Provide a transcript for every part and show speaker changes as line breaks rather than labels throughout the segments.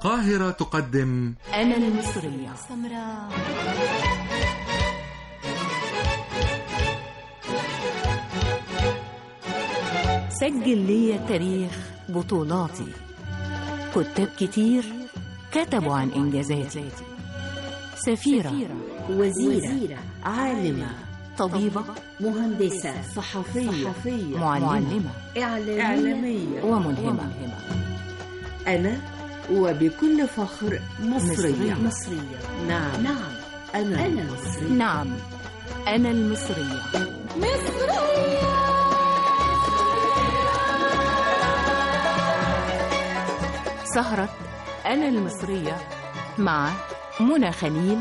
القاهرة تقدم
أنا المصرية
سمراء
سجل لي تاريخ بطولاتي كتاب كتير كتبوا عن إنجازاتي سفيرة
وزيرة عالمة
طبيبة
مهندسة صحفية
معلمة
إعلامية
وملهمة
أنا وبكل فخر مصرية
مصرية.
مصرية نعم نعم أنا أنا مصرية
نعم أنا المصرية سهرة أنا المصرية مع منى خليل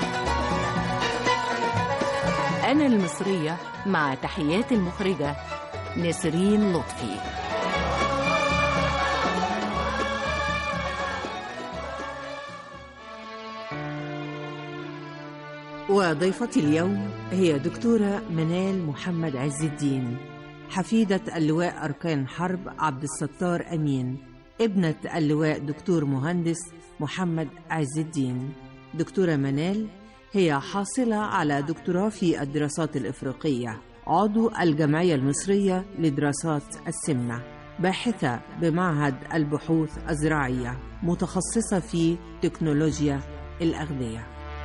أنا المصرية مع تحيات المخرجة نسرين لطفي
وضيفتي اليوم هي دكتورة منال محمد عز الدين حفيدة اللواء أركان حرب عبد الستار أمين ابنة اللواء دكتور مهندس محمد عز الدين دكتورة منال هي حاصلة على دكتوراه في الدراسات الإفريقية عضو الجمعية المصرية لدراسات السمنة باحثة بمعهد البحوث الزراعية متخصصة في تكنولوجيا الأغذية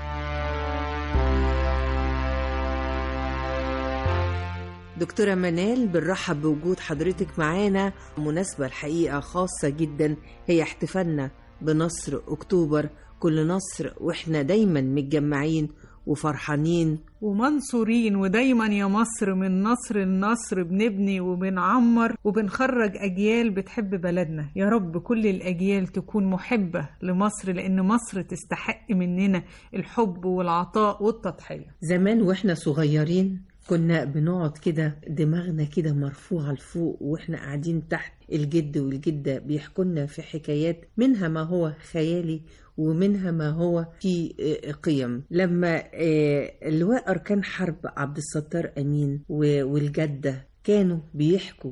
دكتورة منال بنرحب بوجود حضرتك معانا مناسبة الحقيقة خاصة جدا هي احتفالنا بنصر أكتوبر كل نصر وإحنا دايما متجمعين وفرحانين
ومنصورين ودايما يا مصر من نصر لنصر بنبني وبنعمر وبنخرج أجيال بتحب بلدنا يا رب كل الأجيال تكون محبة لمصر لأن مصر تستحق مننا الحب والعطاء والتضحية
زمان وإحنا صغيرين كنا بنقعد كده دماغنا كده مرفوعة لفوق وإحنا قاعدين تحت الجد والجدة بيحكوا لنا في حكايات منها ما هو خيالي ومنها ما هو في آه، قيم لما آه، اللواء أركان حرب عبد الستار أمين و- والجدة كانوا بيحكوا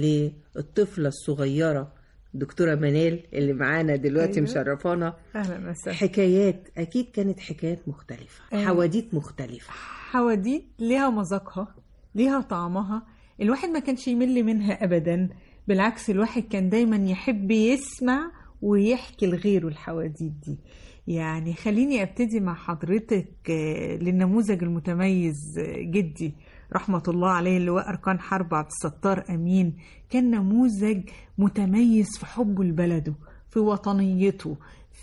للطفلة الصغيرة دكتورة منال اللي معانا دلوقتي
أيوة.
مشرفانا
أهلا وسهلا
حكايات أكيد كانت حكايات مختلفة
أيوة.
حواديت مختلفة
حواديت ليها مذاقها ليها طعمها الواحد ما كانش يمل منها ابدا بالعكس الواحد كان دايما يحب يسمع ويحكي لغيره الحواديت دي يعني خليني ابتدي مع حضرتك آه، للنموذج المتميز آه، جدي رحمة الله عليه اللواء أركان حرب عبد الستار أمين كان نموذج متميز في حبه لبلده في وطنيته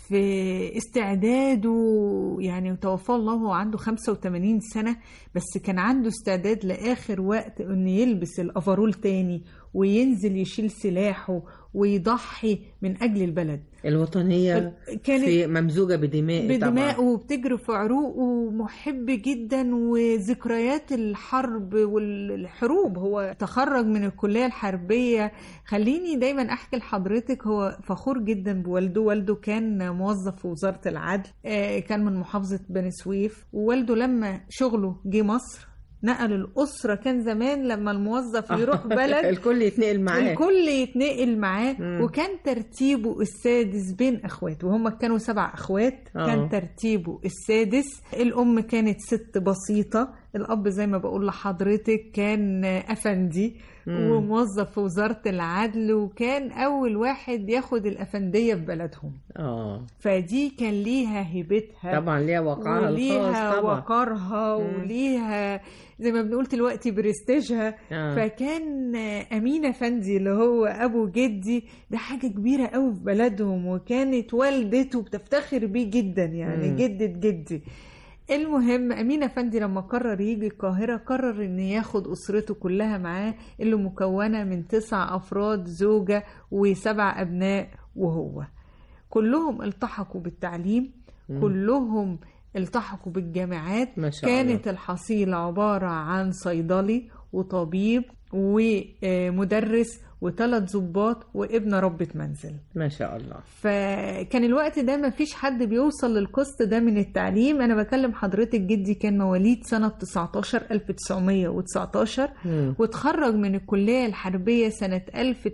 في استعداده يعني توفى الله وهو عنده 85 سنة بس كان عنده استعداد لآخر وقت إنه يلبس الأفرول تاني وينزل يشيل سلاحه ويضحي من أجل البلد
الوطنية
كانت
في ممزوجة بدماء
بدماءه
طبعا
وبتجري في عروقه محب جدا وذكريات الحرب والحروب هو تخرج من الكلية الحربية خليني دايما احكي لحضرتك هو فخور جدا بوالده والده كان موظف في وزارة العدل آه، كان من محافظة بني سويف ووالده لما شغله جه مصر نقل الأسرة كان زمان لما الموظف يروح بلد
الكل يتنقل معاه
الكل يتنقل معاه
مم.
وكان ترتيبه السادس بين اخواته وهم كانوا سبع اخوات
آه.
كان ترتيبه السادس الام كانت ست بسيطه الاب زي ما بقول لحضرتك كان افندي
مم.
وموظف في وزاره العدل وكان اول واحد ياخد الافنديه في بلدهم
اه
فدي كان ليها هيبتها
طبعا ليها وقعها
وليها
الخاص طبعا
وقارها
مم.
وليها زي ما بنقول دلوقتي برستيجها
آه.
فكان أمين أفندي اللي هو أبو جدي ده حاجة كبيرة قوي في بلدهم وكانت والدته بتفتخر بيه جدا يعني
مم.
جدة جدي المهم أمين أفندي لما قرر يجي القاهرة قرر إن ياخد أسرته كلها معاه اللي مكونة من تسع أفراد زوجة وسبع أبناء وهو كلهم التحقوا بالتعليم
مم.
كلهم التحقوا بالجامعات
ما شاء
كانت
الله
الحصيلة عبارة عن صيدلي وطبيب ومدرس وثلاث ضباط وابنة ربة منزل
ما شاء الله
فكان الوقت ده ما فيش حد بيوصل للقسط ده من التعليم انا بكلم حضرتك جدي كان مواليد سنة 19 1919
مم.
واتخرج من الكلية الحربية سنة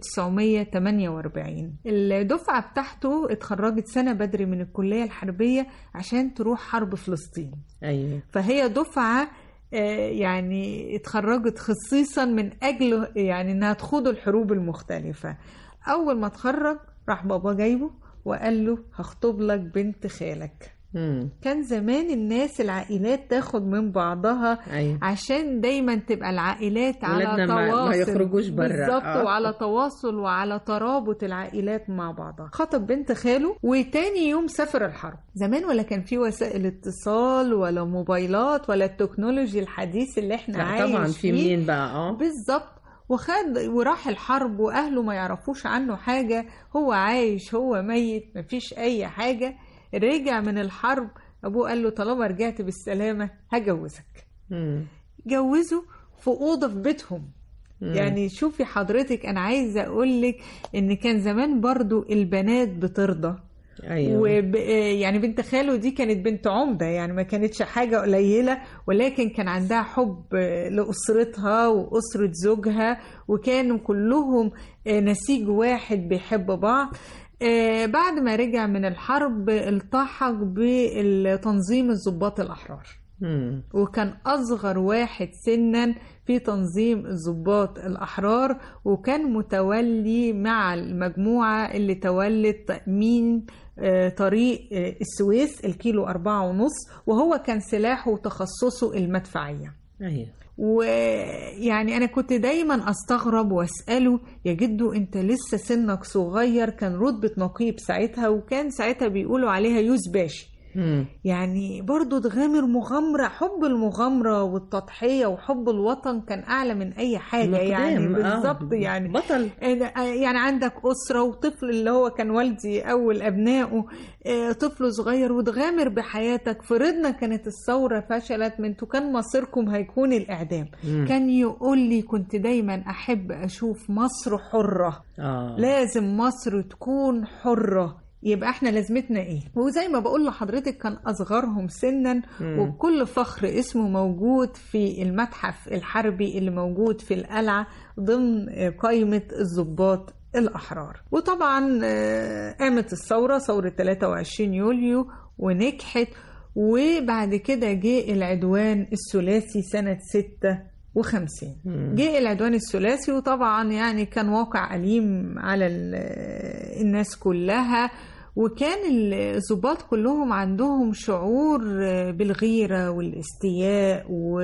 1948 الدفعة بتاعته اتخرجت سنة بدري من الكلية الحربية عشان تروح حرب فلسطين
ايوه
فهي دفعة آه، يعني اتخرجت خصيصا من أجل يعني إنها تخوض الحروب المختلفة أول ما اتخرج راح بابا جايبه وقال له هخطب لك بنت خالك
مم.
كان زمان الناس العائلات تاخد من بعضها
ايوه
عشان دايما تبقى العائلات على
ولادنا ما- ما
تواصل
يخرجوش برا.
بالظبط
آه.
وعلى تواصل وعلى ترابط العائلات مع بعضها خطب بنت خاله وتاني يوم سافر الحرب زمان ولا كان في وسائل اتصال ولا موبايلات ولا التكنولوجي الحديث اللي احنا
لا
عايش
طبعا في
فيه
مين بقى اه
بالظبط وخد وراح الحرب واهله ما يعرفوش عنه حاجه هو عايش هو ميت مفيش اي حاجه رجع من الحرب ابوه قال له طالما رجعت بالسلامه هجوزك
مم.
جوزه في اوضه في بيتهم
مم.
يعني شوفي حضرتك انا عايزه اقول لك ان كان زمان برضو البنات بترضى
ايوه
وب... يعني بنت خاله دي كانت بنت عمدة يعني ما كانتش حاجة قليلة ولكن كان عندها حب لأسرتها وأسرة زوجها وكانوا كلهم نسيج واحد بيحب بعض آه، بعد ما رجع من الحرب التحق بتنظيم الضباط الأحرار
مم.
وكان أصغر واحد سنا في تنظيم الضباط الأحرار وكان متولي مع المجموعة اللي تولت تأمين آه، طريق آه، السويس الكيلو أربعة ونص وهو كان سلاحه وتخصصه المدفعية
ايوه
ويعني أنا كنت دايما أستغرب وأسأله يا جدو أنت لسه سنك صغير كان رتبة نقيب ساعتها وكان ساعتها بيقولوا عليها يوز باشي
مم.
يعني برضو تغامر مغامرة حب المغامرة والتضحية وحب الوطن كان أعلى من أي حاجة يعني
مقدام، آه.
بالظبط يعني
بطل
يعني عندك أسرة وطفل اللي هو كان والدي أول أبنائه آه، طفل صغير وتغامر بحياتك فرضنا كانت الثورة فشلت من كان مصيركم هيكون الإعدام
مم.
كان يقول لي كنت دايما أحب أشوف مصر حرة
اه
لازم مصر تكون حرة يبقى احنا لازمتنا ايه وزي ما بقول لحضرتك كان اصغرهم سنا
مم.
وبكل فخر اسمه موجود في المتحف الحربي اللي موجود في القلعة ضمن قائمة الضباط الأحرار وطبعا آه، قامت الثورة ثورة 23 يوليو ونجحت وبعد كده جه العدوان الثلاثي سنة 56
مم.
جه العدوان الثلاثي وطبعا يعني كان واقع أليم على ال- الناس كلها وكان الضباط كلهم عندهم شعور بالغيرة والاستياء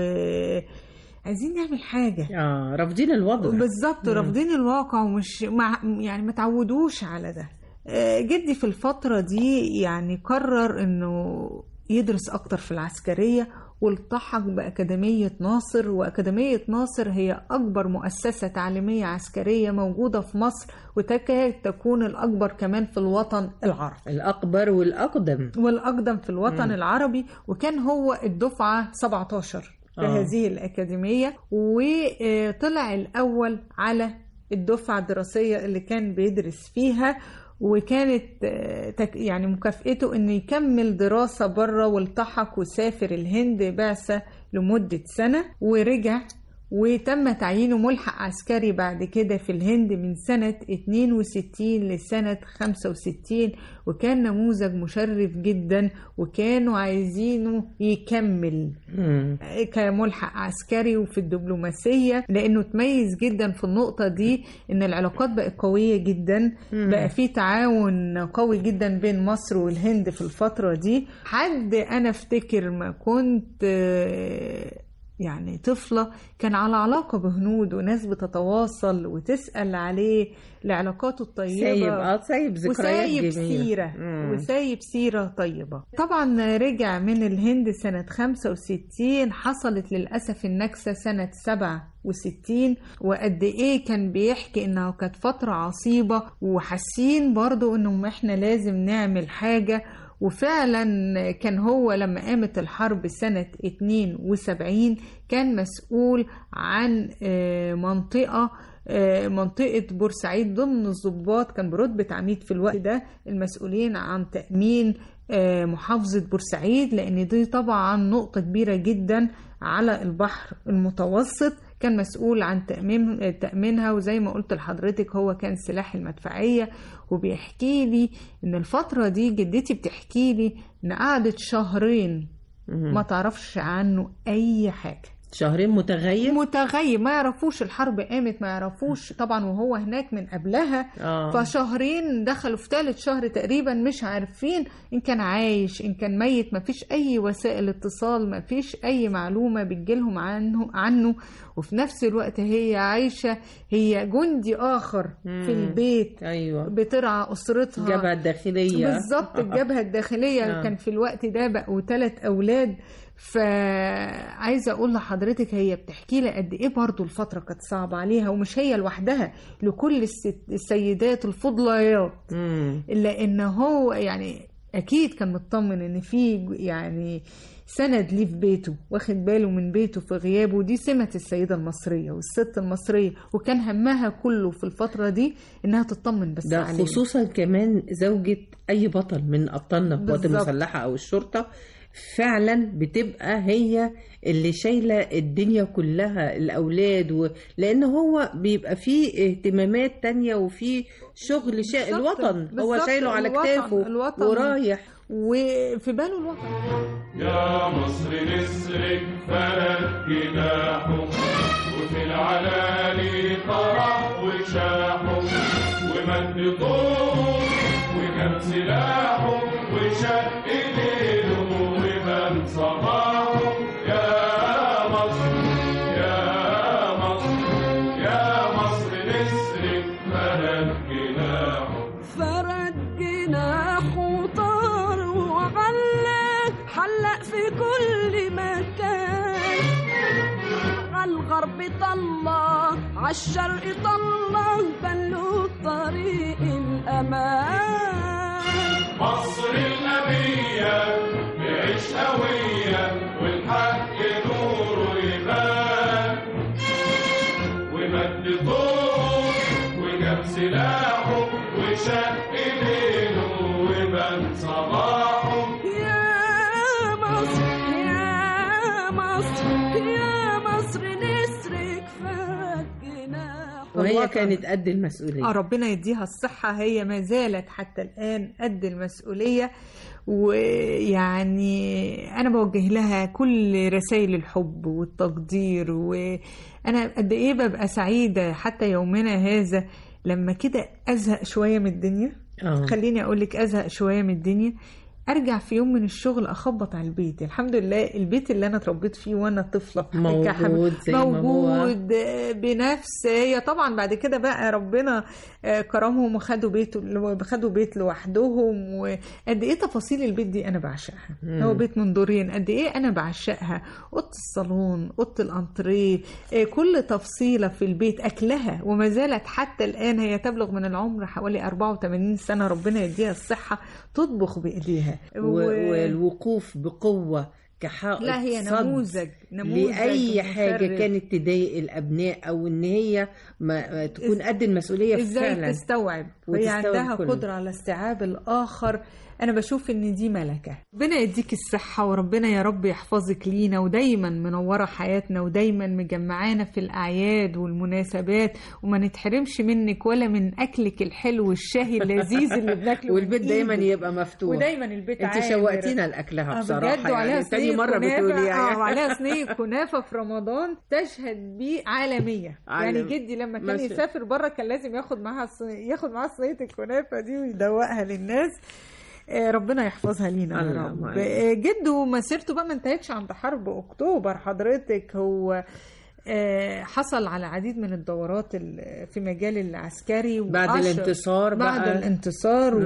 وعايزين نعمل حاجة
اه رافضين الوضع
بالظبط
مم.
رافضين الواقع ومش مع يعني ما تعودوش على ده آه، جدي في الفترة دي يعني قرر انه يدرس اكتر في العسكرية والتحق بأكاديمية ناصر وأكاديمية ناصر هي أكبر مؤسسة تعليمية عسكرية موجودة في مصر وتكاد تكون الأكبر كمان في الوطن العربي
الاكبر والاقدم
والأقدم في الوطن
مم.
العربي وكان هو الدفعة 17 في
آه.
هذه الأكاديمية وطلع الأول على الدفعة الدراسية اللي كان بيدرس فيها وكانت آه، تك- يعني مكافئته انه يكمل دراسة بره والتحق وسافر الهند بعثة لمدة سنة ورجع وتم تعيينه ملحق عسكري بعد كده في الهند من سنة 62 لسنة 65 وكان نموذج مشرف جدا وكانوا عايزينه يكمل
مم.
كملحق عسكري وفي الدبلوماسية لأنه تميز جدا في النقطة دي إن العلاقات بقت قوية جدا
مم.
بقى في تعاون قوي جدا بين مصر والهند في الفترة دي حد أنا أفتكر ما كنت آه، يعني طفلة كان على علاقة بهنود وناس بتتواصل وتسأل عليه لعلاقاته الطيبة
سايب اه سايب ذكريات
وسايب
جميلة
سيرة
مم.
وسايب سيرة طيبة طبعا رجع من الهند سنة 65 حصلت للأسف النكسة سنة 67 وقد إيه كان بيحكي إنها كانت فترة عصيبة وحاسين برضو إنهم إحنا لازم نعمل حاجة وفعلا كان هو لما قامت الحرب سنة 72 كان مسؤول عن آه، منطقة آه، منطقة بورسعيد ضمن الضباط كان برتبة عميد في الوقت ده المسؤولين عن تأمين آه، محافظة بورسعيد لأن دي طبعا نقطة كبيرة جدا على البحر المتوسط كان مسؤول عن تأمين تأمينها وزي ما قلت لحضرتك هو كان سلاح المدفعية وبيحكي لي إن الفترة دي جدتي بتحكي لي إن قعدت شهرين ما تعرفش عنه أي حاجة
شهرين متغيب
متغيب ما يعرفوش الحرب قامت ما يعرفوش طبعا وهو هناك من قبلها
آه.
فشهرين دخلوا في ثالث شهر تقريبا مش عارفين ان كان عايش ان كان ميت ما فيش اي وسائل اتصال ما فيش اي معلومه بتجيلهم عنه عنه وفي نفس الوقت هي عايشه هي جندي اخر في البيت
ايوه
بترعى اسرتها
الجبهه الداخليه
بالظبط الجبهه الداخليه
آه.
كان في الوقت ده بقوا ثلاث اولاد فعايزه اقول لحضرتك هي بتحكي لي قد ايه برضو الفتره كانت صعبه عليها ومش هي لوحدها لكل الست السيدات الفضليات
مم.
الا ان هو يعني اكيد كان مطمن ان في يعني سند ليه في بيته واخد باله من بيته في غيابه ودي سمة السيدة المصرية والست المصرية وكان همها كله في الفترة دي انها تطمن بس
ده
عليه
خصوصا كمان زوجة أي بطل من أبطالنا في القوات
بالظبط.
المسلحة أو الشرطة فعلا بتبقى هي اللي شايلة الدنيا كلها الأولاد و... لأن هو بيبقى فيه اهتمامات تانية وفيه شغل شا...
بالظبط.
الوطن هو
بالظبط.
شايله على
الوطن.
كتافه
الوطن.
ورايح
وفي باله الوطن
يا مصر نسرك فرد جناحه وفي العلالي طرح وشاحه ومد طوله وكم سلاحه وشق ليله وبان صباحه يا مصر يا مصر يا مصر نسرك فرد جناحه
فرد جناحه طار وعلق حلق في كل مكان عالغرب طلع عالشرق طلع بلوا طريق الأمان
مصر الأبية بعيش قوية والحق نوره يبان ومد طوله وجاب سلاحه وشق ليله وبان صباحه
يا مصر يا مصر يا مصر نسرك فرد جناحه
وهي
الوطن.
كانت قد المسؤولية
اه ربنا يديها الصحة هي ما زالت حتى الآن قد المسؤولية ويعني أنا بوجه لها كل رسائل الحب والتقدير وأنا قد إيه ببقى سعيدة حتى يومنا هذا لما كده أزهق شوية من الدنيا
آه.
خليني أقول لك أزهق شوية من الدنيا ارجع في يوم من الشغل اخبط على البيت الحمد لله البيت اللي انا اتربيت فيه وانا طفله في
موجود
كحم-
زي ما هو.
موجود بنفس هي طبعا بعد كده بقى ربنا آه، كرمهم وخدوا بيت خدوا بيت لوحدهم وقد ايه تفاصيل البيت دي انا بعشقها
مم.
هو بيت من دورين قد ايه انا بعشقها اوضه الصالون اوضه الانتريه آه، كل تفصيله في البيت اكلها وما زالت حتى الان هي تبلغ من العمر حوالي 84 سنه ربنا يديها الصحه تطبخ بايديها
و... والوقوف بقوة كحائط
لا هي
صد
نموذج نموذج
لأي حاجة
مفرد.
كانت تضايق الأبناء أو إن هي ما تكون قد المسؤولية
ازاي
فعلا
تستوعب وهي
وتستوعب
عندها
كل.
قدرة على استيعاب الآخر أنا بشوف إن دي ملكة ربنا يديك الصحة وربنا يا رب يحفظك لينا ودايما منورة حياتنا ودايما مجمعانا في الأعياد والمناسبات وما نتحرمش منك ولا من أكلك الحلو الشاي اللذيذ اللي بناكله من
والبيت دايما
إيدك.
يبقى مفتوح
ودايما البيت
انت
عامر.
شوقتينا لاكلها
آه،
بصراحه
بجد وعليها
يعني تاني
صينية
مره
كنافة.
بتقولي
اه
يعني
وعليها صينية كنافة في رمضان تشهد بيه عالمية يعني
عالم.
جدي لما
ما
كان
شاء-
يسافر بره كان لازم ياخد معاها الصينية ياخد معاها صينية الكنافة دي ويدوقها للناس آه، ربنا يحفظها لينا يا
الله
رب
معاك.
آه، جده مسيرته بقى ما انتهتش عند حرب اكتوبر حضرتك هو آه، حصل على العديد من الدورات ال- في مجال العسكري
بعد
وعشر-
الانتصار
بعد
بقى
الانتصار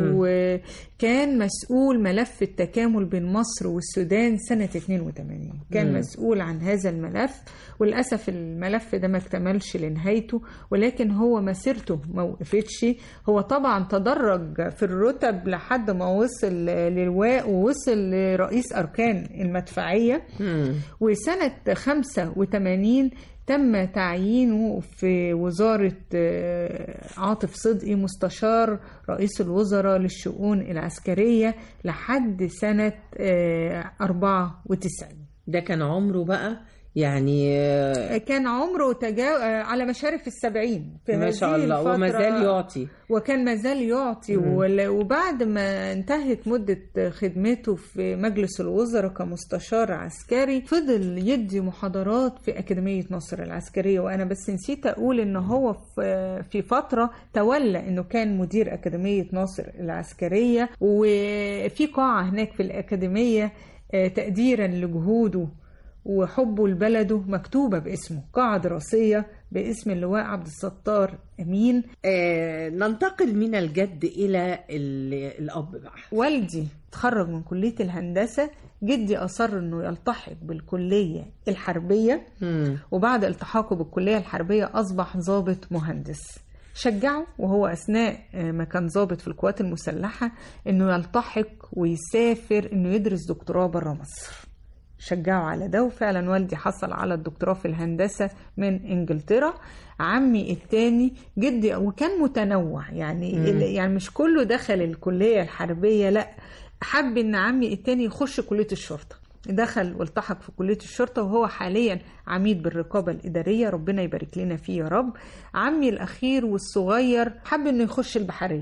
وكان مسؤول ملف التكامل بين مصر والسودان سنة 82 كان
مم.
مسؤول عن هذا الملف وللأسف الملف ده ما اكتملش لنهايته ولكن هو مسيرته ما وقفتش هو طبعا تدرج في الرتب لحد ما وصل للواء ووصل لرئيس أركان المدفعية
مم.
وسنة 85 تم تعيينه في وزارة آه، عاطف صدقي مستشار رئيس الوزراء للشؤون العسكرية لحد سنة آه، 94
ده كان عمره بقى يعني آه،
كان عمره تجا... آه، على مشارف السبعين في
ما شاء
هذه
الله وما
الفترة-
زال يعطي
وكان ما زال يعطي ول- وبعد ما انتهت مدة خدمته في مجلس الوزراء كمستشار عسكري فضل يدي محاضرات في أكاديمية نصر العسكرية وأنا بس نسيت أقول إن هو في في فترة تولى إنه كان مدير أكاديمية نصر العسكرية وفي قاعة هناك في الأكاديمية آه، تقديرا لجهوده وحبه لبلده مكتوبة باسمه قاعة دراسية باسم اللواء عبد الستار أمين
آه ننتقل من الجد إلى ال- الأب بقى
والدي اتخرج من كلية الهندسة جدي أصر إنه يلتحق بالكلية الحربية
مم.
وبعد التحاقه بالكلية الحربية أصبح ضابط مهندس شجعه وهو أثناء آه، ما كان ضابط في القوات المسلحة إنه يلتحق ويسافر إنه يدرس دكتوراه بره مصر شجعه على ده وفعلا والدي حصل على الدكتوراه في الهندسة من إنجلترا عمي التاني جدي وكان متنوع يعني
مم.
يعني مش كله دخل الكلية الحربية لا حب إن عمي التاني يخش كلية الشرطة دخل والتحق في كلية الشرطة وهو حاليا عميد بالرقابة الإدارية ربنا يبارك لنا فيه يا رب عمي الأخير والصغير حب إنه يخش البحرية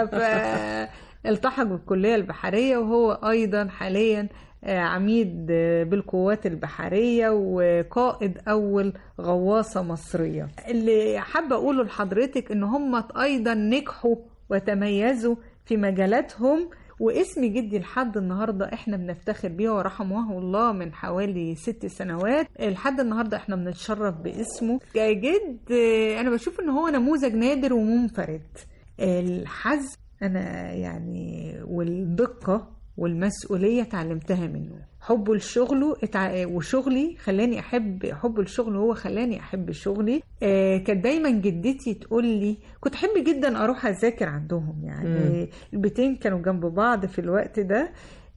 فالتحق بالكلية البحرية وهو أيضا حاليا آه، عميد آه، بالقوات البحرية وقائد أول غواصة مصرية اللي حابة أقوله لحضرتك إن هم أيضا نجحوا وتميزوا في مجالاتهم واسم جدي لحد النهارده احنا بنفتخر بيه ورحمه الله من حوالي ست سنوات لحد النهارده احنا بنتشرف باسمه كجد آه، انا بشوف ان هو نموذج نادر ومنفرد الحزم انا يعني والدقه والمسؤوليه اتعلمتها منه حبه لشغله اتع... وشغلي خلاني احب حبه لشغله هو خلاني احب شغلي آه كانت دايما جدتي تقول لي كنت احب جدا اروح اذاكر عندهم يعني البيتين كانوا جنب بعض في الوقت ده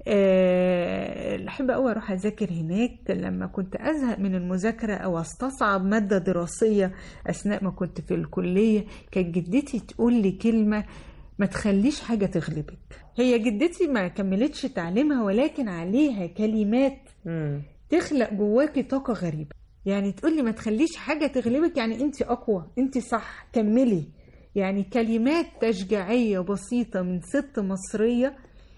آه، احب قوي اروح اذاكر هناك لما كنت ازهق من المذاكره او استصعب ماده دراسيه اثناء ما كنت في الكليه كانت جدتي تقول لي كلمه ما تخليش حاجه تغلبك هي جدتي ما كملتش تعليمها ولكن عليها كلمات
مم.
تخلق جواكي طاقة غريبة يعني تقولي ما تخليش حاجة تغلبك يعني انت اقوى انت صح كملي يعني كلمات تشجيعية بسيطة من ست مصرية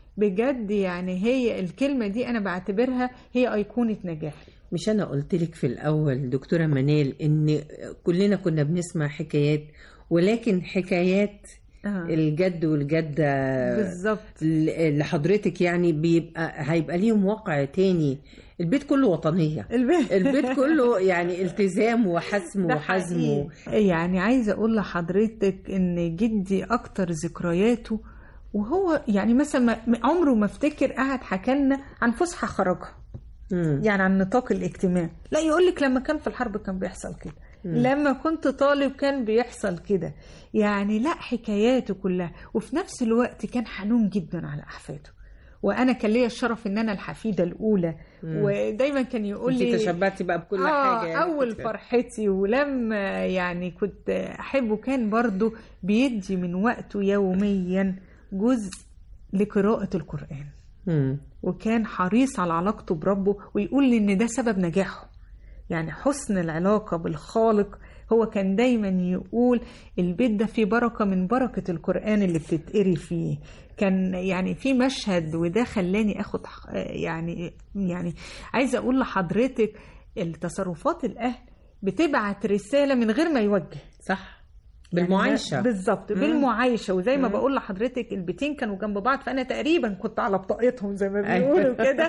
بجد يعني هي الكلمة دي انا بعتبرها هي ايقونة نجاح
مش أنا قلت لك في الأول دكتورة منال إن كلنا كنا بنسمع حكايات ولكن حكايات
آه.
الجد والجدة
بالظبط
ل- لحضرتك يعني بيبقى هيبقى ليهم واقع تاني البيت كله وطنية
البيت
البيت كله يعني التزام وحسم
ده
وحزم
حقيقي. يعني عايزه اقول لحضرتك ان جدي اكتر ذكرياته وهو يعني مثلا ما- عمره ما افتكر قعد حكى لنا عن فسحه خرجها
مم.
يعني عن نطاق الاجتماع لا يقول لك لما كان في الحرب كان بيحصل كده لما كنت طالب كان بيحصل كده يعني لا حكاياته كلها وفي نفس الوقت كان حنون جدا على احفاده وانا كان ليا الشرف ان انا الحفيده الاولى ودايما كان يقول
انت
لي
تشبعتي بقى بكل
آه
حاجة يعني
اول
كنت-
فرحتي ولما يعني كنت احبه كان برضو بيدي من وقته يوميا جزء لقراءه القران
مم.
وكان حريص على علاقته بربه ويقول لي ان ده سبب نجاحه يعني حسن العلاقة بالخالق هو كان دايما يقول البيت ده فيه بركة من بركة القرآن اللي بتتقري فيه كان يعني في مشهد وده خلاني اخد ح- يعني يعني عايزة اقول لحضرتك التصرفات الاهل بتبعت رسالة من غير ما يوجه
صح
يعني
بالمعايشة
بالظبط بالمعايشه وزي ما بقول لحضرتك البيتين كانوا جنب بعض فانا تقريبا كنت على بطاقتهم زي ما بيقولوا كده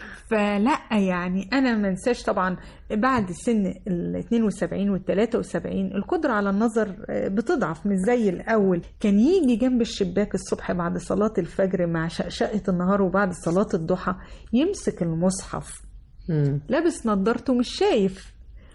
فلا يعني انا ما انساش طبعا بعد سن ال 72 وال 73 القدره على النظر آه، بتضعف مش زي الاول كان يجي جنب الشباك الصبح بعد صلاه الفجر مع شقشقه النهار وبعد صلاه الضحى يمسك المصحف
مم.
لابس نظارته مش شايف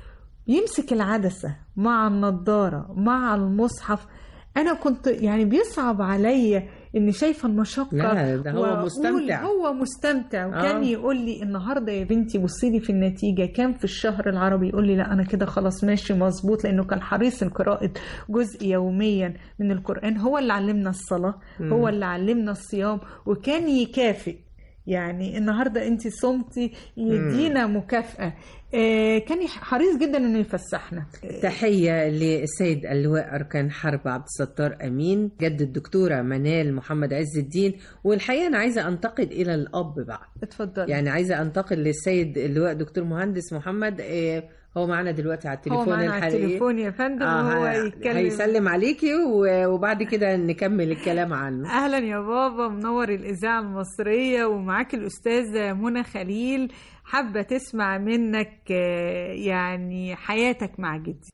يمسك العدسة مع النضارة مع المصحف أنا كنت يعني بيصعب عليا ان شايفه المشقه
لا، ده هو
وأقول
مستمتع.
هو مستمتع وكان
آه.
يقول لي النهارده يا بنتي بصي لي في النتيجه كام في الشهر العربي يقول لي لا انا كده خلاص ماشي مظبوط لانه كان حريص قراءه جزء يوميا من القران هو اللي علمنا الصلاه هو اللي علمنا الصيام وكان يكافئ يعني النهارده انت صمتي يدينا مكافاه آه كان حريص جدا انه يفسحنا
تحية للسيد اللواء أركان حرب عبد الستار أمين جد الدكتورة منال محمد عز الدين والحقيقة أنا عايزة أنتقل إلى الأب بقى
اتفضل
يعني عايزة أنتقل للسيد اللواء دكتور مهندس محمد آه، هو معنا دلوقتي على
هو
التليفون
معنا على
الحقيقي
التليفون يا فندم
آه
وهو
ه-
يتكلم
هيسلم عليكي و- وبعد كده نكمل الكلام عنه
اهلا يا بابا منور الاذاعه المصريه ومعاك الاستاذه منى خليل حابه تسمع منك آه، يعني حياتك مع جدي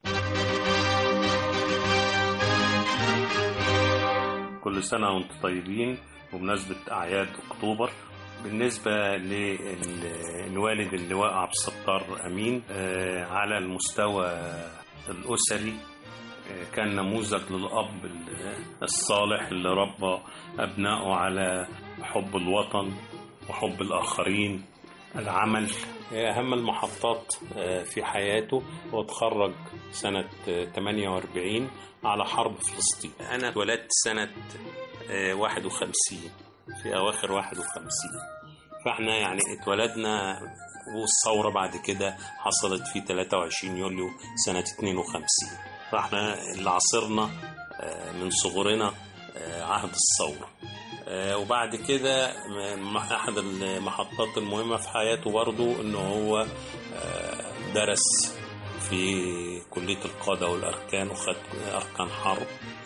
كل سنة وانتم طيبين بمناسبة أعياد أكتوبر بالنسبة للوالد اللواء عبد الستار أمين آه، على المستوى الأسري آه، كان نموذج للأب ال- الصالح اللي ربى أبنائه على حب الوطن وحب الآخرين العمل أهم المحطات آه، في حياته هو اتخرج سنة آه، 48 على حرب فلسطين أنا اتولدت سنة آه، 51 في أواخر 51 فاحنا يعني اتولدنا والثورة بعد كده حصلت في 23 يوليو سنة 52 فاحنا اللي عاصرنا آه، من صغرنا آه، عهد الثورة آه، وبعد كده م- أحد المحطات المهمة في حياته برضو إنه هو آه، درس في كلية القادة والأركان وخد أركان حرب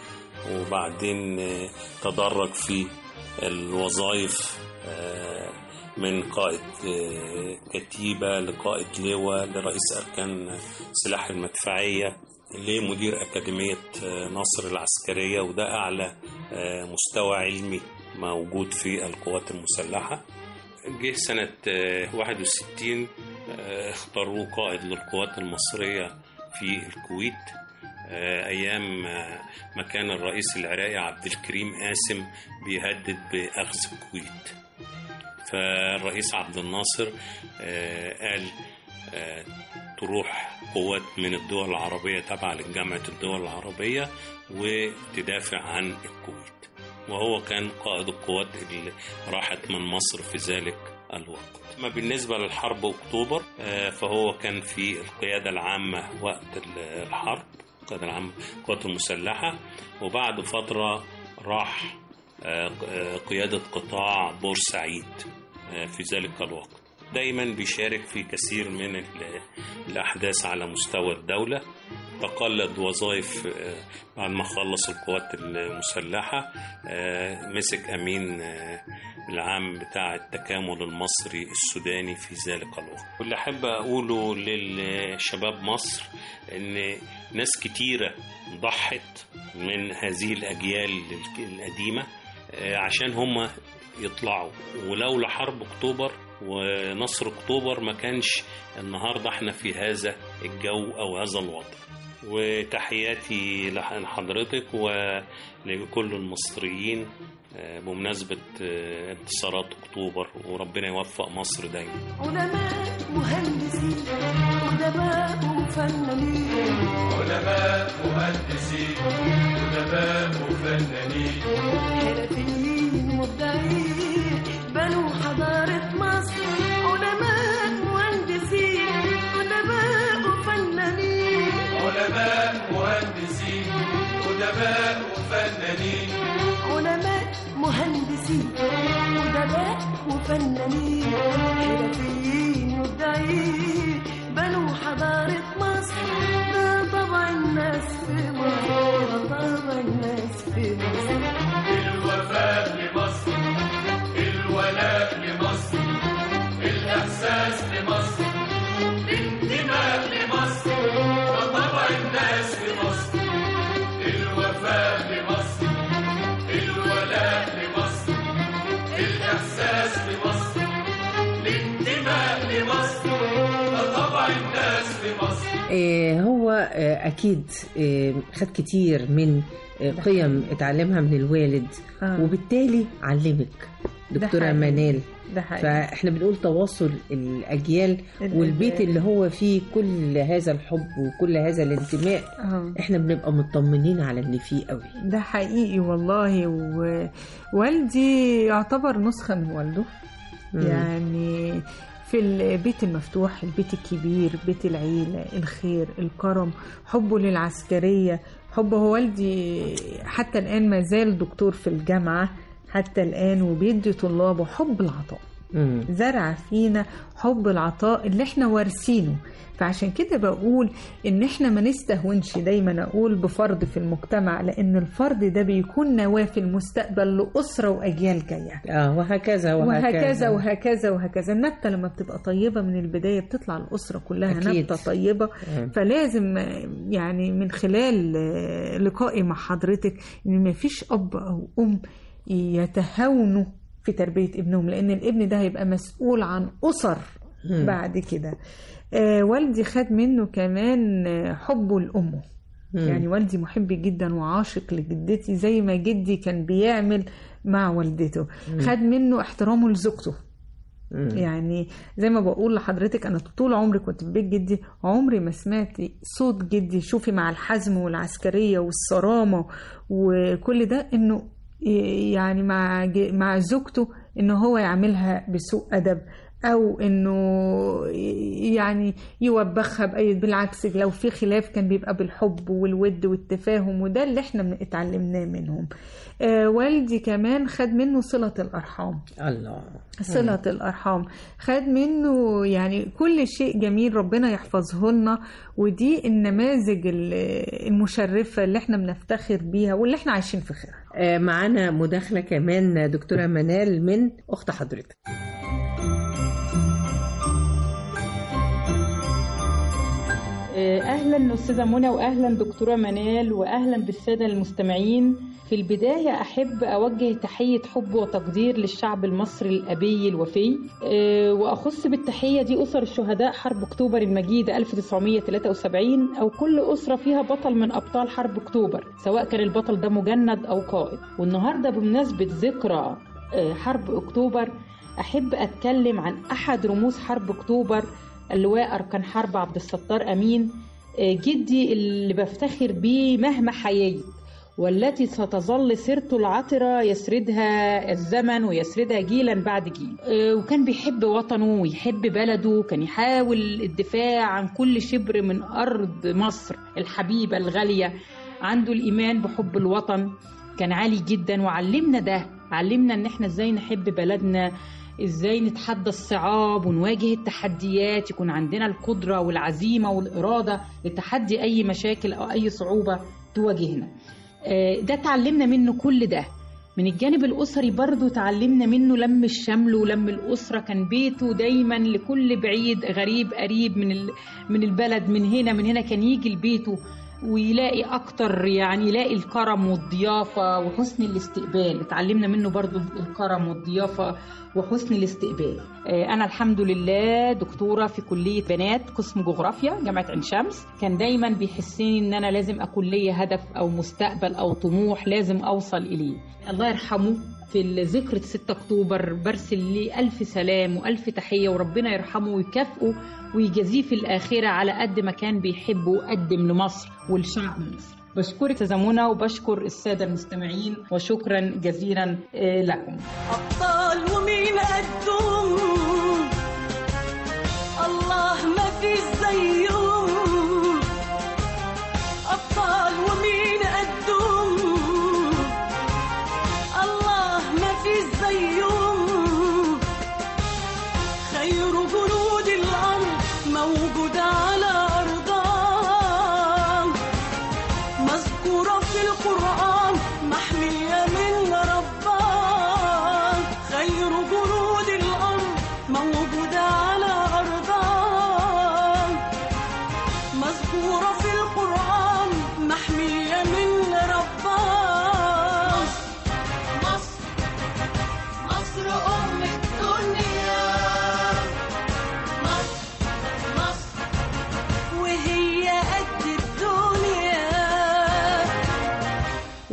وبعدين آه، تدرج في الوظائف آه، من قائد آه، كتيبة لقائد لواء لرئيس أركان سلاح المدفعية لمدير أكاديمية آه، ناصر العسكرية وده أعلى آه، مستوى علمي موجود في القوات المسلحة جه سنة آه، 61 آه، اختاروه قائد للقوات المصرية في الكويت آه، أيام آه، ما كان الرئيس العراقي عبد الكريم قاسم بيهدد بأخذ الكويت فالرئيس عبد الناصر آه، قال آه، تروح قوات من الدول العربية تابعة لجامعة الدول العربية وتدافع عن الكويت وهو كان قائد القوات اللي راحت من مصر في ذلك الوقت أما بالنسبة للحرب أكتوبر آه، فهو كان في القيادة العامة وقت الحرب القيادة العامة القوات المسلحة وبعد فترة راح آه، آه، قيادة قطاع بورسعيد آه، في ذلك الوقت دايما بيشارك في كثير من ال- الأحداث على مستوى الدولة تقلد وظائف آه، بعد ما خلص القوات المسلحة آه، مسك أمين آه، العام بتاع التكامل المصري السوداني في ذلك الوقت واللي أحب أقوله للشباب مصر إن ناس كتيرة ضحت من هذه الأجيال القديمة آه، عشان هم يطلعوا ولولا حرب أكتوبر ونصر أكتوبر ما كانش النهاردة احنا في هذا الجو أو هذا الوضع وتحياتي لح- لحضرتك ولكل المصريين آه، بمناسبة آه، انتصارات أكتوبر وربنا يوفق مصر دايما
علماء مهندسين أدباء وفنانين
علماء مهندسين أدباء وفنانين
حرفيين مبدعين بنوا حضارة مصر علماء مهندسين أدباء وفنانين
علماء مهندسين أدباء وفنانين
علماء مهندسين أدباء وفنانين حرفيين مبدعين بنوا حضارة مصر ده طبع الناس في مصر ده طبع الناس في مصر
الوفاء لمصر الولاء لمصر الإحساس لمصر الانتماء لمصر وطبع الناس لمصر الوفاء لمصر الولاء لمصر الإحساس لمصر الانتماء لمصر وطبع الناس لمصر
آه، هو آه، أكيد آه، خد كتير من آه، قيم اتعلمها من الوالد
آه.
وبالتالي علمك دكتورة
حقيقي.
منال
ده حقيقي
فاحنا بنقول تواصل الاجيال
الأجيال.
والبيت اللي هو فيه كل هذا الحب وكل هذا الانتماء
آه.
احنا بنبقى مطمنين على اللي فيه قوي
ده حقيقي والله ووالدي يعتبر نسخة من والده
مم.
يعني في البيت المفتوح البيت الكبير بيت العيلة الخير الكرم حبه للعسكرية حبه هو والدي حتى الآن ما زال دكتور في الجامعة حتى الآن وبيدي طلابه حب العطاء
مم.
زرع فينا حب العطاء اللي احنا وارثينه فعشان كده بقول ان احنا ما نستهونش دايما اقول بفرد في المجتمع لان الفرد ده بيكون نواه في المستقبل لاسره واجيال جايه
اه وهكذا وهكذا
وهكذا وهكذا وهكذا النبتة لما بتبقى طيبة من البداية بتطلع الأسرة كلها
أكيد.
نبتة طيبة
مم.
فلازم آه، يعني من خلال آه، لقائي مع حضرتك إن مفيش أب أو أم يتهاونوا في تربية ابنهم لأن الابن ده هيبقى مسؤول عن أسر
مم.
بعد كده آه، والدي خد منه كمان آه، حبه لأمه
مم.
يعني والدي محب جدا وعاشق لجدتي زي ما جدي كان بيعمل مع والدته خد منه احترامه لزوجته
مم.
يعني زي ما بقول لحضرتك انا طول عمري كنت في بيت جدي عمري ما سمعت صوت جدي شوفي مع الحزم والعسكريه والصرامه وكل ده انه ي- يعني مع ج- مع زوجته ان هو يعملها بسوء ادب او انه ي- يعني يوبخها باي بالعكس لو في خلاف كان بيبقى بالحب والود والتفاهم وده اللي احنا اتعلمناه منهم آه والدي كمان خد منه صله الارحام
الله
صلة الأرحام خد منه يعني كل شيء جميل ربنا يحفظه لنا ودي النماذج ال- المشرفة اللي احنا بنفتخر بيها واللي احنا عايشين في خيرها
آه، معانا مداخلة كمان دكتورة منال من أخت حضرتك
اهلا استاذه منى واهلا دكتوره منال واهلا بالساده المستمعين في البدايه احب اوجه تحيه حب وتقدير للشعب المصري الابي الوفي أه، واخص بالتحيه دي اسر الشهداء حرب اكتوبر المجيده 1973 او كل اسره فيها بطل من ابطال حرب اكتوبر سواء كان البطل ده مجند او قائد والنهارده بمناسبه ذكرى أه، حرب اكتوبر احب اتكلم عن احد رموز حرب اكتوبر اللواء أركان حرب عبد الستار أمين آه، جدي اللي بفتخر بيه مهما حييت والتي ستظل سيرته العطرة يسردها الزمن ويسردها جيلا بعد جيل آه، وكان بيحب وطنه ويحب بلده كان يحاول الدفاع عن كل شبر من أرض مصر الحبيبة الغالية عنده الإيمان بحب الوطن كان عالي جدا وعلمنا ده علمنا ان احنا ازاي نحب بلدنا ازاي نتحدى الصعاب ونواجه التحديات يكون عندنا القدرة والعزيمة والإرادة لتحدي أي مشاكل أو أي صعوبة تواجهنا آه، ده تعلمنا منه كل ده من الجانب الأسري برضو تعلمنا منه لم الشمل ولم الأسرة كان بيته دايما لكل بعيد غريب قريب من ال- من البلد من هنا من هنا كان يجي لبيته ويلاقي أكتر يعني يلاقي الكرم والضيافة وحسن الاستقبال اتعلمنا منه برضو الكرم والضيافة وحسن الاستقبال آه، أنا الحمد لله دكتورة في كلية بنات قسم جغرافيا جامعة عين شمس كان دايما بيحسني إن أنا لازم أكون ليا هدف أو مستقبل أو طموح لازم أوصل إليه الله يرحمه في ذكرى 6 أكتوبر برسل ليه ألف سلام وألف تحية وربنا يرحمه ويكافئه ويجازيه في الآخرة على قد ما كان بيحب وقدم لمصر والشعب مصر بشكرك أستاذة منى وبشكر السادة المستمعين وشكرا جزيلا آه، لكم
أبطال ومين قدهم الله ما في زيهم أبطال ومين قدهم الله ما في زيهم خير جنود الأرض موجود على أرضها مذكورة في القرآن محمية من ربها خير جنود الأرض موجودة على أرضها مذكورة في القرآن محمية من ربها مصر مصر أم الدنيا مصر مصر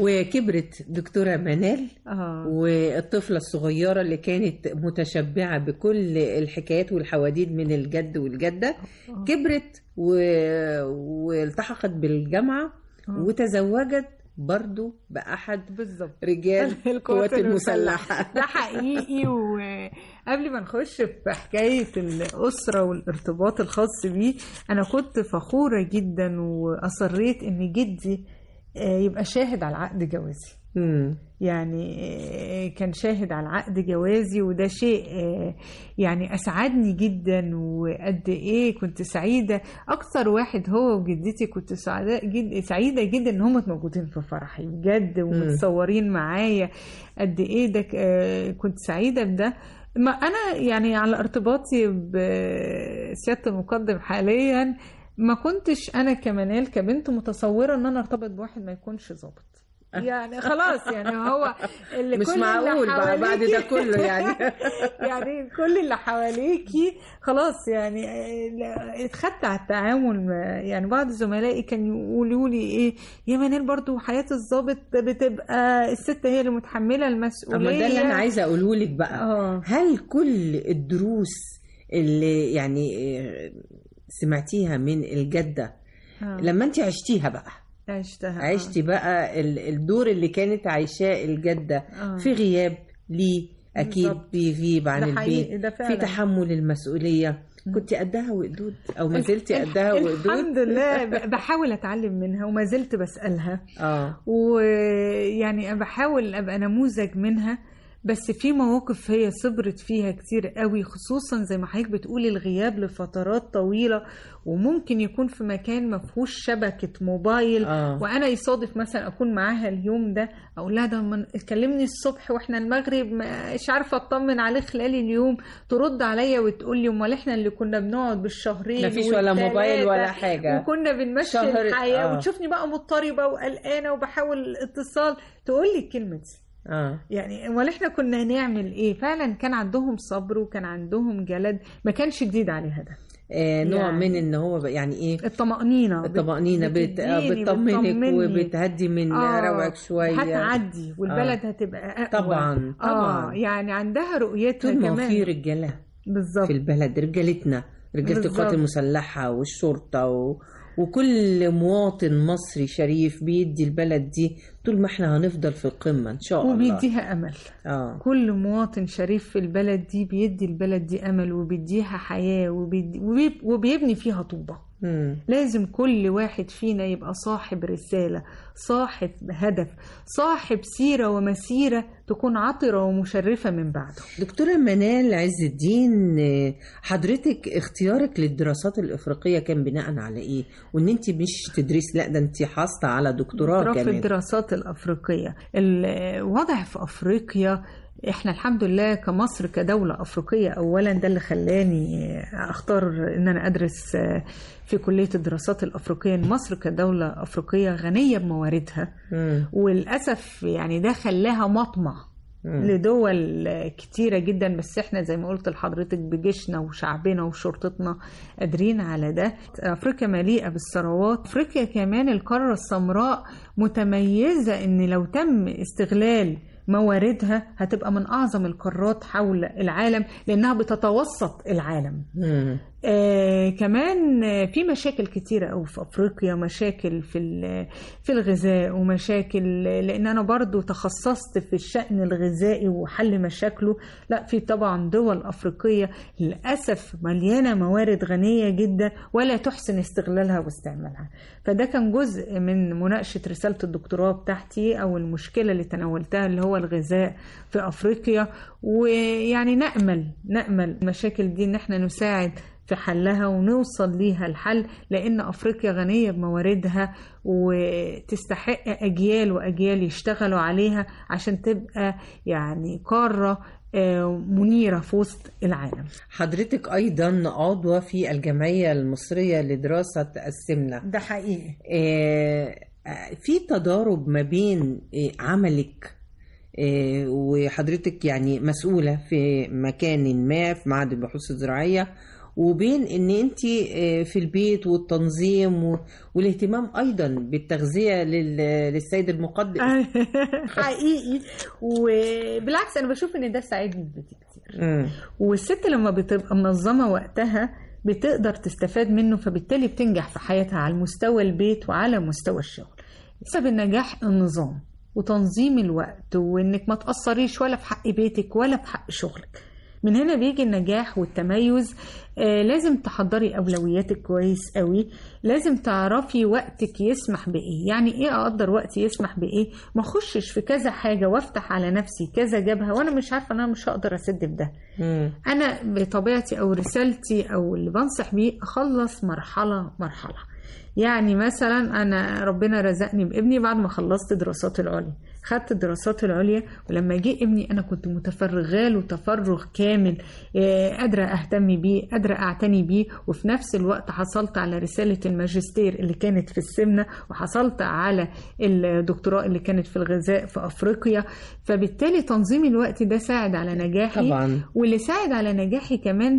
وكبرت دكتورة منال
اه
والطفلة الصغيرة اللي كانت متشبعة بكل الحكايات والحواديت من الجد والجدة كبرت و... والتحقت بالجامعة
آه.
وتزوجت برضو بأحد
بالظبط
رجال القوات المسلحة
ده حقيقي وقبل ما نخش في حكاية الأسرة والارتباط الخاص بيه أنا كنت فخورة جدا وأصريت إن جدي آه، يبقى شاهد على عقد جوازي
مم.
يعني آه، كان شاهد على عقد جوازي وده شيء آه، يعني أسعدني جدا وقد إيه كنت سعيدة أكثر واحد هو وجدتي كنت سعيدة جدا سعيدة جدا إن هم موجودين في فرحي بجد ومتصورين معايا قد إيه ده ك- آه، كنت سعيدة بده ما أنا يعني على ارتباطي بسيادة المقدم حاليا ما كنتش أنا كمنال كبنت متصورة إن أنا ارتبط بواحد ما يكونش ظابط يعني خلاص يعني هو اللي
مش
كل اللي
معقول بقى بعد ده
حواليكي-
كله يعني
يعني كل اللي حواليكي خلاص يعني آه، اتخدت على التعامل مع- يعني بعض زملائي كانوا يقولوا لي ايه يا منال برضو حياة الضابط بتبقى الست هي اللي متحملة
أما
المسؤولية
ده اللي أنا عايزة أقوله لك بقى
اه
هل كل الدروس اللي يعني آه، سمعتيها من الجدة
آه.
لما انت عشتيها بقى
عشتها آه.
عشتي بقى ال- الدور اللي كانت عايشاه الجدة
آه.
في غياب ليه أكيد
بالظبط.
بيغيب عن
ده
البيت
حقيقي ده
في
فعلا
تحمل المسؤولية كنت قدها وقدود أو ما زلتي قدها وقدود
الحمد لله ب- بحاول اتعلم منها وما زلت بسألها
اه
ويعني بحاول ابقى نموذج منها بس في مواقف هي صبرت فيها كتير قوي خصوصا زي ما حضرتك بتقولي الغياب لفترات طويلة وممكن يكون في مكان ما فيهوش شبكة موبايل
آه.
وانا يصادف مثلا اكون معاها اليوم ده اقول لها ده من كلمني الصبح واحنا المغرب مش عارفه اطمن عليه خلال اليوم ترد عليا وتقول لي امال احنا اللي كنا بنقعد بالشهرين
مفيش ولا موبايل
والتلاتة
ولا حاجة.
وكنا بنمشي
شهر-
الحياه
آه.
وتشوفني بقى مضطربه وقلقانه وبحاول اتصال تقول لي الكلمه دي
اه
يعني امال احنا كنا نعمل ايه فعلا كان عندهم صبر وكان عندهم جلد ما كانش جديد عليها ده
آه، نوع
يعني-
من ان هو يعني ايه
الطمأنينة
الطمأنينة بت... آه،
بتديني،
بتطمنك
بتطمني.
وبتهدي من
آه،
روعك شوية
هتعدي والبلد هتبقى اقوى
طبعاً،
اه
طبعاً.
يعني عندها رؤيتها
طول ما هو
كمان
في رجالة
بالظبط
في البلد رجالتنا رجالة
بالظبط.
القوات المسلحة والشرطة و... وكل مواطن مصري شريف بيدي البلد دي طول ما احنا هنفضل في القمة ان شاء الله
وبيديها امل
اه
كل مواطن شريف في البلد دي بيدي البلد دي امل وبيديها حياه وبيدي وبي- وبيبني فيها طوبه
مم.
لازم كل واحد فينا يبقى صاحب رسالة صاحب هدف صاحب سيرة ومسيرة تكون عطرة ومشرفة من بعده
دكتورة منال عز الدين آه، حضرتك اختيارك للدراسات الإفريقية كان بناء على إيه؟ وإن أنت مش تدرس لا ده أنت حاصلة على دكتوراه
دكتوراه في
كمان
الدراسات الأفريقية الوضع في أفريقيا احنا الحمد لله كمصر كدولة أفريقية أولا ده اللي خلاني أختار إن أنا أدرس في كلية الدراسات الأفريقية إن مصر كدولة أفريقية غنية بمواردها
مم.
وللأسف يعني ده خلاها مطمع
مم.
لدول كتيرة جدا بس احنا زي ما قلت لحضرتك بجيشنا وشعبنا وشرطتنا قادرين على ده افريقيا مليئة بالثروات افريقيا كمان القارة السمراء متميزة ان لو تم استغلال مواردها هتبقى من اعظم القارات حول العالم لانها بتتوسط العالم
مم.
آه كمان آه، في مشاكل كتيرة أوي في أفريقيا مشاكل في ال- في الغذاء ومشاكل لأن أنا برضو تخصصت في الشأن الغذائي وحل مشاكله لا في طبعا دول أفريقية للأسف مليانة موارد غنية جدا ولا تحسن استغلالها واستعمالها فده كان جزء من مناقشة رسالة الدكتوراه بتاعتي أو المشكلة اللي تناولتها اللي هو الغذاء في أفريقيا ويعني نأمل نأمل المشاكل دي إن احنا نساعد في حلها ونوصل ليها الحل لأن أفريقيا غنية بمواردها وتستحق أجيال وأجيال يشتغلوا عليها عشان تبقى يعني قارة آه، منيرة في وسط العالم
حضرتك أيضا عضوة في الجمعية المصرية لدراسة السمنة
ده حقيقي
آه، آه، في تضارب ما بين آه، عملك آه، وحضرتك يعني مسؤولة في مكان ما في معهد البحوث الزراعية وبين ان انت في البيت والتنظيم و- والاهتمام ايضا بالتغذيه لل- للسيد المقدس
حقيقي وبالعكس انا بشوف ان ده ساعدني في بيتي كتير
مم.
والست لما بتبقى منظمه وقتها بتقدر تستفاد منه فبالتالي بتنجح في حياتها على مستوى البيت وعلى مستوى الشغل سبب النجاح النظام وتنظيم الوقت وانك ما تأثريش ولا في حق بيتك ولا في حق شغلك من هنا بيجي النجاح والتميز آه لازم تحضري اولوياتك كويس قوي لازم تعرفي وقتك يسمح بايه يعني ايه اقدر وقتي يسمح بايه ما اخشش في كذا حاجه وافتح على نفسي كذا جبهه وانا مش عارفه ان انا مش هقدر اسد في ده
مم.
انا بطبيعتي او رسالتي او اللي بنصح بيه اخلص مرحله مرحله يعني مثلا انا ربنا رزقني بابني بعد ما خلصت دراسات العليا خدت الدراسات العليا ولما جه ابني انا كنت متفرغه له تفرغ كامل آه، قادره اهتم بيه قادره اعتني بيه وفي نفس الوقت حصلت على رساله الماجستير اللي كانت في السمنه وحصلت على الدكتوراه اللي كانت في الغذاء في افريقيا فبالتالي تنظيم الوقت ده ساعد على نجاحي
طبعا
واللي ساعد على نجاحي كمان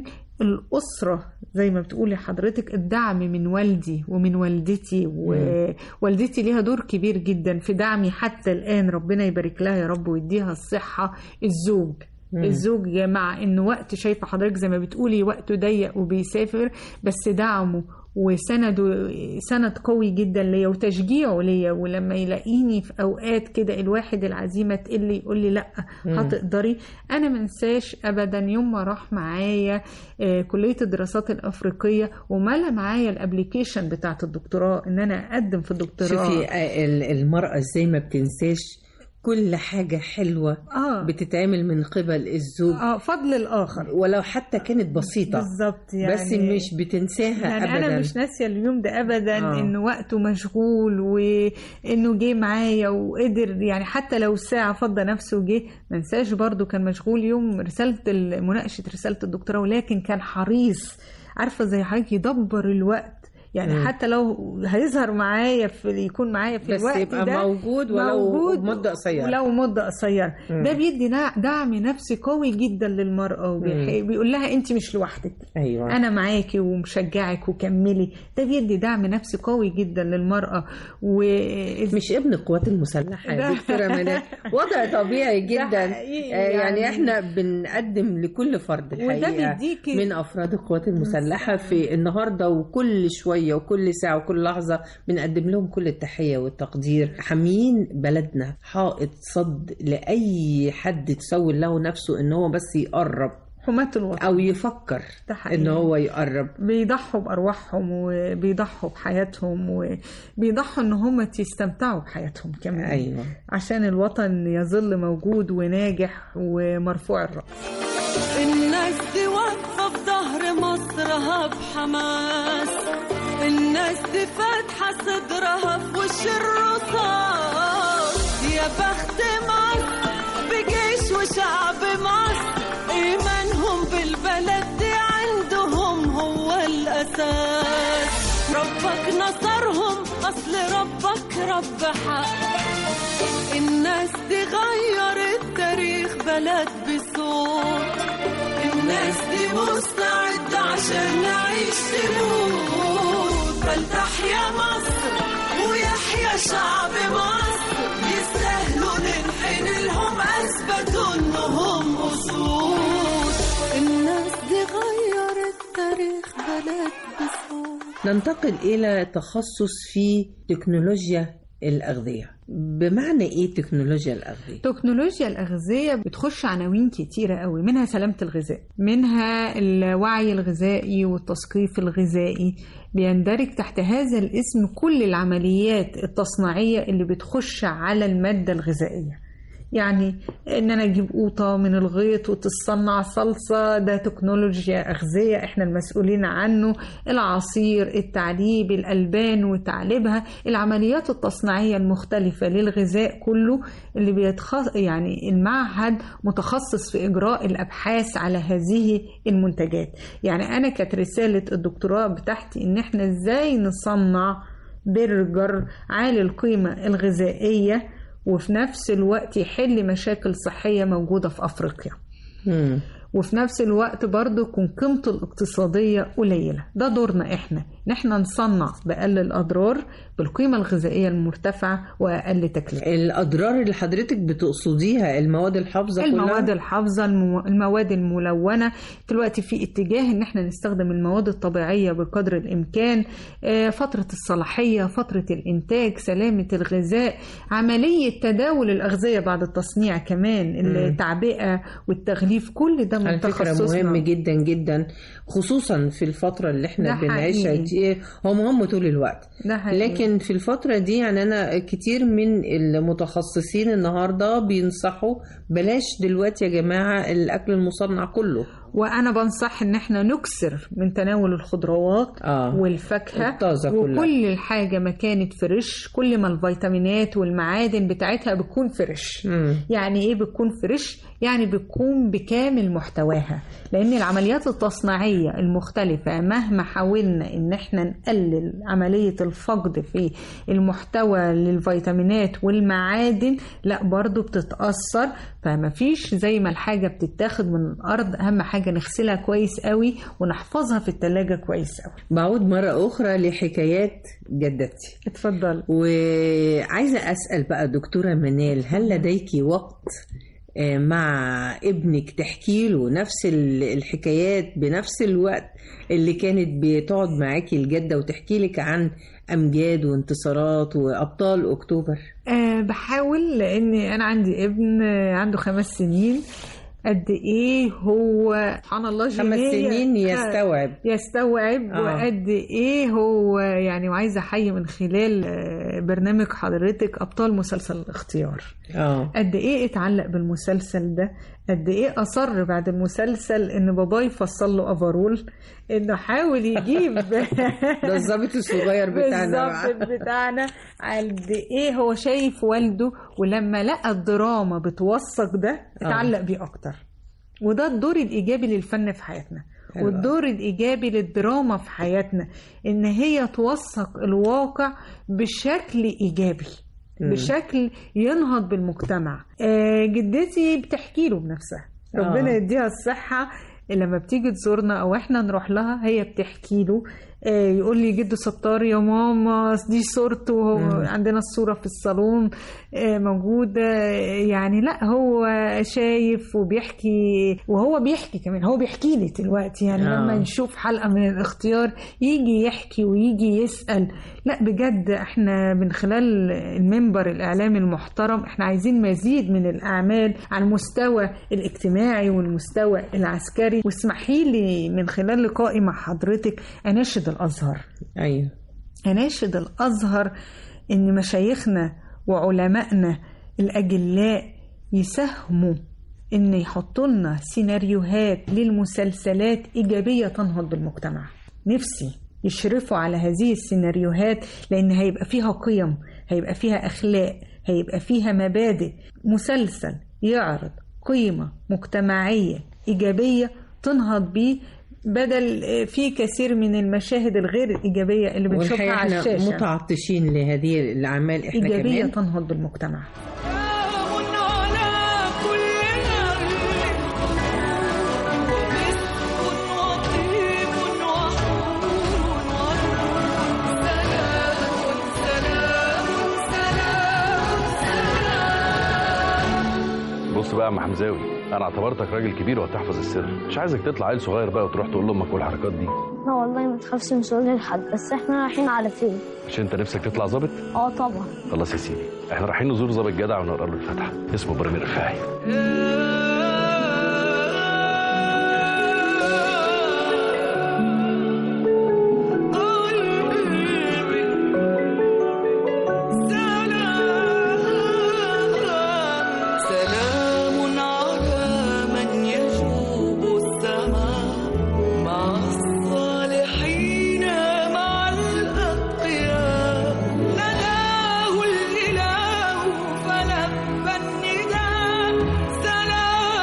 الأسرة زي ما بتقولي حضرتك الدعم من والدي ومن والدتي ووالدتي ليها دور كبير جدا في دعمي حتى الآن ربنا يبارك لها يا رب ويديها الصحة الزوج
مم.
الزوج مع انه وقت شايفه حضرتك زي ما بتقولي وقته ضيق وبيسافر بس دعمه وسنده سند قوي جدا ليا وتشجيعه ليا ولما يلاقيني في اوقات كده الواحد العزيمه تقل يقول لي لا
مم.
هتقدري انا منساش ابدا يوم ما راح معايا آه، كليه الدراسات الافريقيه وملا معايا الابليكيشن بتاعت الدكتوراه ان انا اقدم في الدكتوراه
شوفي آه، ال- المرأة ازاي ما بتنساش كل حاجة حلوة
اه
بتتعمل من قبل الزوج
اه فضل الاخر
ولو حتى كانت بسيطة
بالظبط يعني
بس مش بتنساها
يعني
أبدا
انا مش ناسيه اليوم ده ابدا
آه.
آه. انه وقته مشغول وانه جه معايا وقدر يعني حتى لو ساعه فضى نفسه وجه ما انساش برضو كان مشغول يوم رساله ال- مناقشه رساله الدكتوراه ولكن كان حريص عارفه زي حضرتك يدبر الوقت يعني
مم.
مم. حتى لو هيظهر معايا في يكون معايا في
بس
الوقت
يبقى
ده
موجود ولو
موجود
مدة قصيرة
ولو مده قصيره
مم.
ده بيدي نا- دعم نفسي قوي جدا للمراه وبيقول لها انت مش لوحدك
أيوة
انا معاكي ومشجعك وكملي ده بيدي دعم نفسي قوي جدا للمراه و
مش ابن القوات المسلحة يا
ده-
دكتورة منال وضع طبيعي جدا
حقيقي
آه، يعني
يعني.
احنا بنقدم لكل فرد
وده
الحقيقة
بيديكي
من افراد القوات المسلحه في النهارده وكل شويه وكل ساعه وكل لحظه بنقدم لهم كل التحيه والتقدير حاميين بلدنا حائط صد لاي حد تسول له نفسه ان هو بس يقرب
حماة الوطن
او يفكر
ده حقيقي.
ان هو يقرب
بيضحوا بأرواحهم وبيضحوا بحياتهم وبيضحوا إن هم يستمتعوا بحياتهم كمان
ايوه
عشان الوطن يظل موجود وناجح ومرفوع الرأس
الناس دي واقفة في ظهر مصرها بحماس الناس دي فاتحة صدرها في وش الرصاص يا بخت مصر بجيش وشعب مصر إيمانهم بالبلد دي عندهم هو الأساس ربك نصرهم أصل ربك رب حق الناس دي غيرت تاريخ بلد بصوت الناس دي مستعدة عشان نعيش تموت فلتحيا مصر ويحيا شعب مصر يستاهلوا ننحن لهم أثبتوا إنهم أسود الناس دي غيرت تاريخ بلد بصوت
ننتقل الى تخصص في تكنولوجيا الاغذيه بمعنى ايه تكنولوجيا الاغذيه
تكنولوجيا الأغذية بتخش عناوين كتيرة قوي منها سلامة الغذاء منها الوعي الغذائي والتثقيف الغذائي بيندرج تحت هذا الاسم كل العمليات التصنيعية اللي بتخش على المادة الغذائية يعني ان انا اجيب قوطه من الغيط وتصنع صلصه ده تكنولوجيا اغذيه احنا المسؤولين عنه العصير التعليب الالبان وتعليبها العمليات التصنيعيه المختلفه للغذاء كله اللي بيتخص يعني المعهد متخصص في اجراء الابحاث على هذه المنتجات يعني انا كانت رساله الدكتوراه بتاعتي ان احنا ازاي نصنع برجر عالي القيمه الغذائيه وفي نفس الوقت يحل مشاكل صحية موجودة في أفريقيا
مم.
وفي نفس الوقت برضه يكون قيمته الاقتصادية قليلة ده دورنا احنا ان احنا نصنع بأقل الأضرار بالقيمة الغذائية المرتفعة وأقل تكلفة
الأضرار اللي حضرتك بتقصديها المواد الحافظة كلها
المواد الحافظة المو- المواد الملونة دلوقتي في اتجاه ان احنا نستخدم المواد الطبيعية بقدر الامكان آه، فترة الصلاحية فترة الانتاج سلامة الغذاء عملية تداول الأغذية بعد التصنيع كمان التعبئة والتغليف كل ده من
على فكرة
تخصصنا
مهم جدا جدا خصوصا في الفترة اللي احنا
ده
بنعيشها
حقيقي.
دي هو مهم طول الوقت
ده حقيقي.
لكن في الفترة دي يعني أنا كتير من المتخصصين النهاردة بينصحوا بلاش دلوقتي يا جماعة الأكل المصنع كله
وانا بنصح ان احنا نكسر من تناول الخضروات
آه.
والفاكهه
الطازة كلها.
وكل الحاجه ما كانت فريش كل ما الفيتامينات والمعادن بتاعتها بتكون فريش
مم.
يعني ايه بتكون فريش يعني بتكون بكامل محتواها لان العمليات التصنيعيه المختلفه مهما حاولنا ان احنا نقلل عمليه الفقد في المحتوى للفيتامينات والمعادن لا برضو بتتاثر فما فيش زي ما الحاجه بتتاخد من الارض اهم حاجه نغسلها كويس قوي ونحفظها في التلاجة كويس قوي
بعود مرة أخرى لحكايات جدتي
اتفضل
وعايزة أسأل بقى دكتورة منال هل لديكي وقت آه، مع ابنك تحكي له نفس ال- الحكايات بنفس الوقت اللي كانت بتقعد معاكي الجدة وتحكي لك عن أمجاد وانتصارات وأبطال أكتوبر
أه بحاول لان انا عندي ابن آه، عنده خمس سنين قد ايه هو سبحان الله
خمس
جينيا
سنين يستوعب
يستوعب
آه.
وقد ايه هو يعني وعايزه احيي من خلال آه، برنامج حضرتك ابطال مسلسل الاختيار
اه
قد ايه اتعلق بالمسلسل ده قد ايه اصر بعد المسلسل ان باباه يفصل له افرول انه حاول يجيب
ده الظابط الصغير بتاعنا بقى.
بالظبط بتاعنا قد ايه هو شايف والده ولما لقى الدراما بتوثق ده اتعلق بيه اكتر وده الدور الايجابي للفن في حياتنا
حلو.
والدور الايجابي للدراما في حياتنا ان هي توثق الواقع بشكل ايجابي بشكل ينهض بالمجتمع آه، جدتي بتحكي له بنفسها ربنا
آه.
يديها الصحة لما بتيجي تزورنا او احنا نروح لها هي بتحكي له آه، يقول لي جدو ستار يا ماما دي صورته وهو عندنا الصورة في الصالون آه، موجودة يعني لا هو شايف وبيحكي وهو بيحكي كمان هو بيحكي لي دلوقتي يعني
آه.
لما نشوف حلقة من الاختيار يجي يحكي ويجي يسأل لا بجد احنا من خلال المنبر الإعلامي المحترم احنا عايزين مزيد من الأعمال على المستوى الاجتماعي والمستوى العسكري واسمحي لي من خلال لقائي مع حضرتك أناشد الأزهر
ايوه
أناشد الأزهر إن مشايخنا وعلمائنا الأجلاء يساهموا إن يحطوا لنا سيناريوهات للمسلسلات إيجابية تنهض بالمجتمع نفسي يشرفوا على هذه السيناريوهات لأن هيبقى فيها قيم هيبقى فيها أخلاق هيبقى فيها مبادئ مسلسل يعرض قيمة مجتمعية إيجابية تنهض بيه بدل في كثير من المشاهد الغير الإيجابية اللي بنشوفها
والحقيقة
على
احنا
الشاشة
متعطشين لهذه الأعمال احنا
إيجابية
كمان
تنهض بالمجتمع
سلام على كل نبي مسك وطيب وحور ورد سلام سلام سلام
بص بقى يا عم حمزاوي انا اعتبرتك راجل كبير وهتحفظ السر مش عايزك تطلع عيل صغير بقى وتروح تقول لامك والحركات دي
لا والله ما تخافش مش هقول لحد بس احنا رايحين على فين
مش انت نفسك تطلع ظابط
اه طبعا
خلاص يا سيدي احنا رايحين نزور ظابط جدع ونقرا له الفاتحه اسمه ابراهيم الرفاعي
سلام على من يجوب السماء مع الصالحين مع الأتقياء ناداه الإله فلبى النداء سلام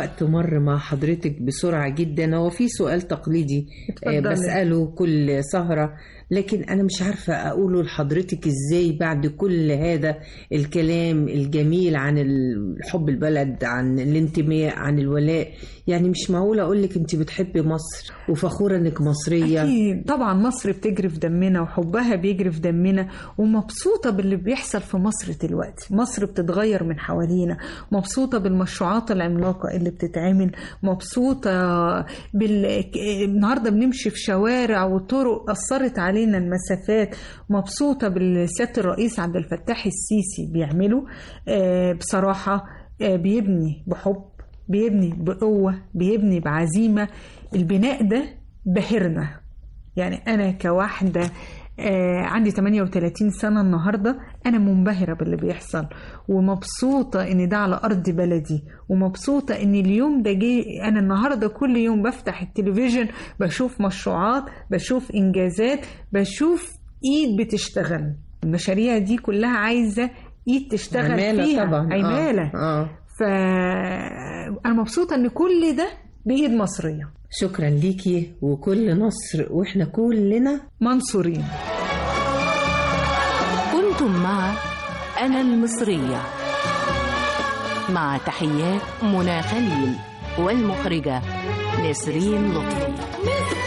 الوقت مر مع حضرتك بسرعة جدا هو في سؤال تقليدي آه،
اتفضلي.
بسأله كل سهرة لكن أنا مش عارفة أقوله لحضرتك إزاي بعد كل هذا الكلام الجميل عن حب البلد عن الانتماء عن الولاء يعني مش معقولة أقول لك أنت بتحبي مصر وفخورة إنك مصرية
أكيد طبعا مصر بتجري في دمنا وحبها بيجري في دمنا ومبسوطة باللي بيحصل في مصر دلوقتي مصر بتتغير من حوالينا مبسوطة بالمشروعات العملاقة اللي بتتعمل مبسوطة بال... النهاردة بنمشي في شوارع وطرق أثرت علينا المسافات مبسوطة بالسيادة الرئيس عبد الفتاح السيسي بيعمله آه، بصراحة آه، بيبني بحب بيبني بقوة بيبني بعزيمة البناء ده بهرنا يعني أنا كواحدة آه عندي 38 سنة النهاردة أنا منبهرة باللي بيحصل ومبسوطة إن ده على أرض بلدي ومبسوطة إن اليوم ده جه أنا النهاردة كل يوم بفتح التلفزيون بشوف مشروعات بشوف إنجازات بشوف إيد بتشتغل المشاريع دي كلها عايزة إيد تشتغل
عمالة
فيها
طبعا آه،
عمالة
آه.
فأنا مبسوطة إن كل ده بإيد مصرية
شكرا ليكي وكل نصر واحنا كلنا
منصورين
كنتم مع أنا المصرية مع تحيات منى خليل والمخرجة نسرين لطفي